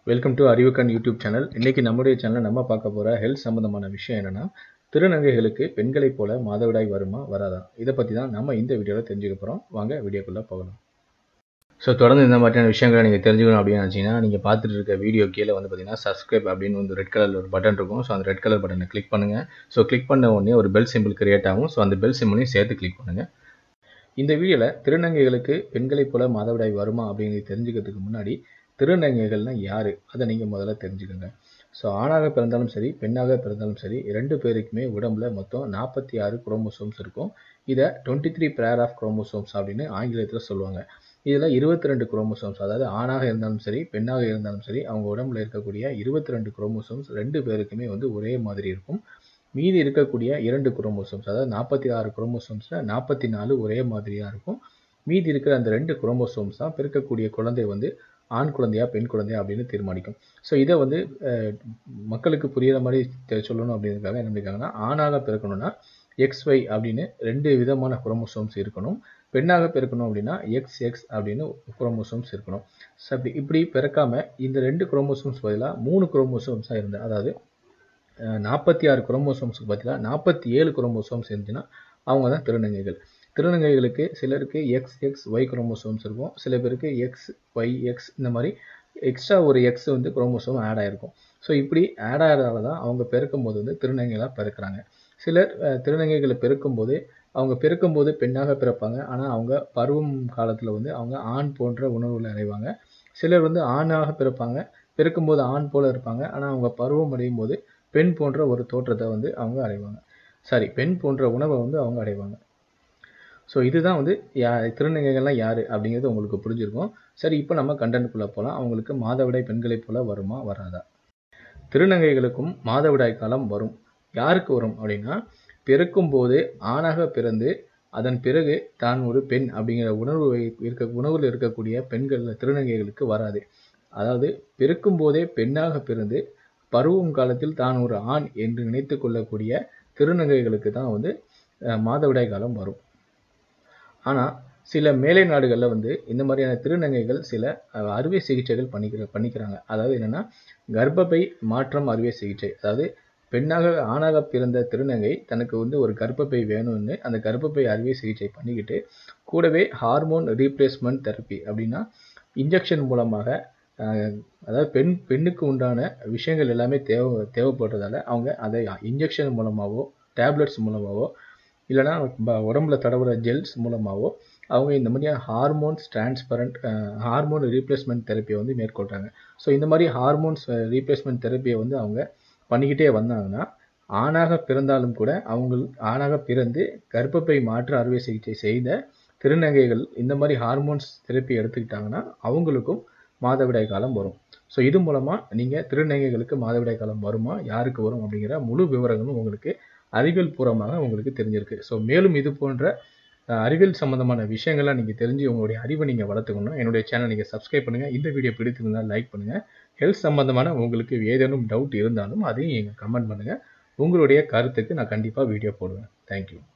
welcome to Arivukkan YouTube channel இன்னைக்கு நம்முடைய channel நம்ம பார்க்க போகிற ஹெல்த் சம்மந்தமான விஷயம் என்னன்னா திருநங்கைகளுக்கு பெண்களைப் போல மாதவிடாய் வருமா வராதா இதை பற்றி தான் நம்ம இந்த வீடியோவில் தெரிஞ்சுக்க போகிறோம் வாங்க வீடியோக்குள்ளே போகலாம் ஸோ தொடர்ந்து இந்த மாதிரியான விஷயங்களை நீங்கள் தெரிஞ்சுக்கணும் அப்படின்னு நினச்சிங்கன்னா நீங்கள் பார்த்துட்டு இருக்க வீடியோ கீழே வந்து பார்த்தீங்கன்னா சப்ஸ்கிரைப் அப்படின்னு வந்து ரெட் கலர் ஒரு பட்டன் இருக்கும் ஸோ அந்த ரெட் கலர் பட்டனை கிளிக் பண்ணுங்கள் ஸோ கிளிக் பண்ண உடனே ஒரு பெல் சிம்பிள் கிரியேட் ஆகும் ஸோ அந்த பெல் சிம்பிளையும் சேர்த்து கிளிக் பண்ணுங்கள் இந்த வீடியோவில் திருநங்கைகளுக்கு பெண்களைப் போல மாதவிடாய் வருமா அப்படின்னு தெரிஞ்சுக்கிறதுக்கு முன்னாடி திருநங்கைகள்னால் யார் அதை நீங்கள் முதல்ல தெரிஞ்சுக்கோங்க ஸோ ஆணாக பிறந்தாலும் சரி பெண்ணாக பிறந்தாலும் சரி ரெண்டு பேருக்குமே உடம்புல மொத்தம் நாற்பத்தி ஆறு குரோமோசோம்ஸ் இருக்கும் இதை twenty three pair of chromosomes அப்படின்னு ஆங்கிலத்தில் சொல்லுவாங்க இதில் இருபத்தி ரெண்டு குரோமோசோம்ஸ் அதாவது ஆணாக இருந்தாலும் சரி பெண்ணாக இருந்தாலும் சரி அவங்க உடம்புல இருக்கக்கூடிய இருபத்தி ரெண்டு குரோமோசோம்ஸ் ரெண்டு பேருக்குமே வந்து ஒரே மாதிரி இருக்கும் மீதி இருக்கக்கூடிய இரண்டு குரோமோசோம்ஸ் அதாவது நாற்பத்தி ஆறு குரோமோசோம்ஸில் நாற்பத்தி நாலு ஒரே மாதிரியாக இருக்கும் மீதி இருக்கிற அந்த ரெண்டு குரோமோசோம்ஸ் தான் பிறக்கக்கூடிய குழந்தை வந்து ஆண் குழந்தையா பெண் குழந்தையா அப்படின்னு தீர்மானிக்கும் ஸோ இதை வந்து மக்களுக்கு புரிகிற மாதிரி சொல்லணும் அப்படின்றதுக்காக என்ன பண்ணியிருக்காங்கன்னா ஆணாக பிறக்கணும்னா எக்ஸ் ஒய் அப்படின்னு ரெண்டு விதமான குரோமோசோம்ஸ் இருக்கணும் பெண்ணாக பிறக்கணும் அப்படின்னா எக்ஸ் எக்ஸ் அப்படின்னு குரோமோசோம்ஸ் இருக்கணும் ஸோ அப்படி இப்படி பிறக்காம இந்த ரெண்டு குரோமோசோம்ஸ் பதிலாக மூணு குரோமோசோம்ஸாக இருந்தது அதாவது நாற்பத்தி ஆறு குரோமோசோம்ஸுக்கு பதிலாக நாற்பத்தி ஏழு குரோமோசோம்ஸ் இருந்துச்சுன்னா அவங்க தான் திருநங்கைகள் திருநங்கைகளுக்கு சிலருக்கு எக்ஸ் எக்ஸ் ஒய் குரோமோசோம்ஸ் இருக்கும் சில பேருக்கு எக்ஸ் ஒய் எக்ஸ் இந்த மாதிரி எக்ஸ்ட்ரா ஒரு எக்ஸ் வந்து குரோமோசோம் ஆட் ஆகிருக்கும் ஸோ இப்படி ஆட் ஆகிறதால தான் அவங்க பிறக்கும்போது வந்து திருநங்கைகளாக பிறக்கிறாங்க சிலர் திருநங்கைகளை பிறக்கும்போது அவங்க பிறக்கும்போது பெண்ணாக பிறப்பாங்க ஆனால் அவங்க பருவம் காலத்தில் வந்து அவங்க ஆண் போன்ற உணர்வுகளை அடைவாங்க சிலர் வந்து ஆணாக பிறப்பாங்க பிறக்கும்போது ஆண் போல இருப்பாங்க ஆனால் அவங்க பருவம் அடையும் போது பெண் போன்ற ஒரு தோற்றத்தை வந்து அவங்க அடைவாங்க சாரி பெண் போன்ற உணவை வந்து அவங்க அடைவாங்க ஸோ இதுதான் வந்து யா திருநங்கைகள்லாம் யார் அப்படிங்கிறது உங்களுக்கு புரிஞ்சிருக்கும் சரி இப்போ நம்ம கண்டென்ட்குள்ளே போகலாம் அவங்களுக்கு மாதவிடாய் பெண்களைப் போல வருமா வராதா திருநங்கைகளுக்கும் மாதவிடாய் காலம் வரும் யாருக்கு வரும் அப்படின்னா பிறக்கும்போது ஆணாக பிறந்து அதன் பிறகு தான் ஒரு பெண் அப்படிங்கிற உணர்வு இருக்க உணவில் இருக்கக்கூடிய பெண்கள் திருநங்கைகளுக்கு வராது அதாவது பிறக்கும் போதே பெண்ணாக பிறந்து பருவம் காலத்தில் தான் ஒரு ஆண் என்று நினைத்து கொள்ளக்கூடிய திருநங்கைகளுக்கு தான் வந்து மாதவிடாய் காலம் வரும் ஆனால் சில மேலை நாடுகளில் வந்து இந்த மாதிரியான திருநங்கைகள் சில அறுவை சிகிச்சைகள் பண்ணிக்கிற பண்ணிக்கிறாங்க அதாவது என்னென்னா கர்ப்பப்பை மாற்றம் அறுவை சிகிச்சை அதாவது பெண்ணாக ஆணாக பிறந்த திருநங்கை தனக்கு வந்து ஒரு கர்ப்பப்பை வேணும்னு அந்த கர்ப்பப்பை அறுவை சிகிச்சை பண்ணிக்கிட்டு கூடவே ஹார்மோன் ரீப்ளேஸ்மெண்ட் தெரப்பி அப்படின்னா இன்ஜெக்ஷன் மூலமாக அதாவது பெண் பெண்ணுக்கு உண்டான விஷயங்கள் எல்லாமே தேவை தேவைப்படுறதால அவங்க அதை இன்ஜெக்ஷன் மூலமாகவோ டேப்லெட்ஸ் மூலமாகவோ இல்லைனா உடம்புல தடவுற ஜெல்ஸ் மூலமாகவோ அவங்க இந்த மாதிரியான ஹார்மோன்ஸ் டிரான்ஸ்பரண்ட் ஹார்மோன் ரீப்ளேஸ்மெண்ட் தெரப்பியை வந்து மேற்கொள்கிறாங்க ஸோ இந்த மாதிரி ஹார்மோன்ஸ் ரீப்ளேஸ்மெண்ட் தெரப்பியை வந்து அவங்க பண்ணிக்கிட்டே வந்தாங்கன்னா ஆணாக பிறந்தாலும் கூட அவங்க ஆணாக பிறந்து கர்ப்பப்பை மாற்று அறுவை சிகிச்சை செய்த திருநங்கைகள் இந்த மாதிரி ஹார்மோன்ஸ் தெரப்பி எடுத்துக்கிட்டாங்கன்னா அவங்களுக்கும் மாதவிடாய் காலம் வரும் ஸோ இது மூலமாக நீங்கள் திருநங்கைகளுக்கு மாதவிடாய் காலம் வருமா யாருக்கு வரும் அப்படிங்கிற முழு விவரங்களும் உங்களுக்கு அறிவியல் பூர்வமாக உங்களுக்கு தெரிஞ்சிருக்கு ஸோ மேலும் இது போன்ற அறிவியல் சம்மந்தமான விஷயங்கள்லாம் நீங்கள் தெரிஞ்சு உங்களுடைய அறிவை நீங்கள் வளர்த்துக்கணும் என்னுடைய சேனல் நீங்கள் சப்ஸ்கிரைப் பண்ணுங்கள் இந்த வீடியோ பிடித்திருந்தால் லைக் பண்ணுங்கள் ஹெல்த் சம்மந்தமான உங்களுக்கு ஏதேனும் டவுட் இருந்தாலும் அதையும் நீங்கள் கமெண்ட் பண்ணுங்கள் உங்களுடைய கருத்துக்கு நான் கண்டிப்பாக வீடியோ போடுவேன் தேங்க்யூ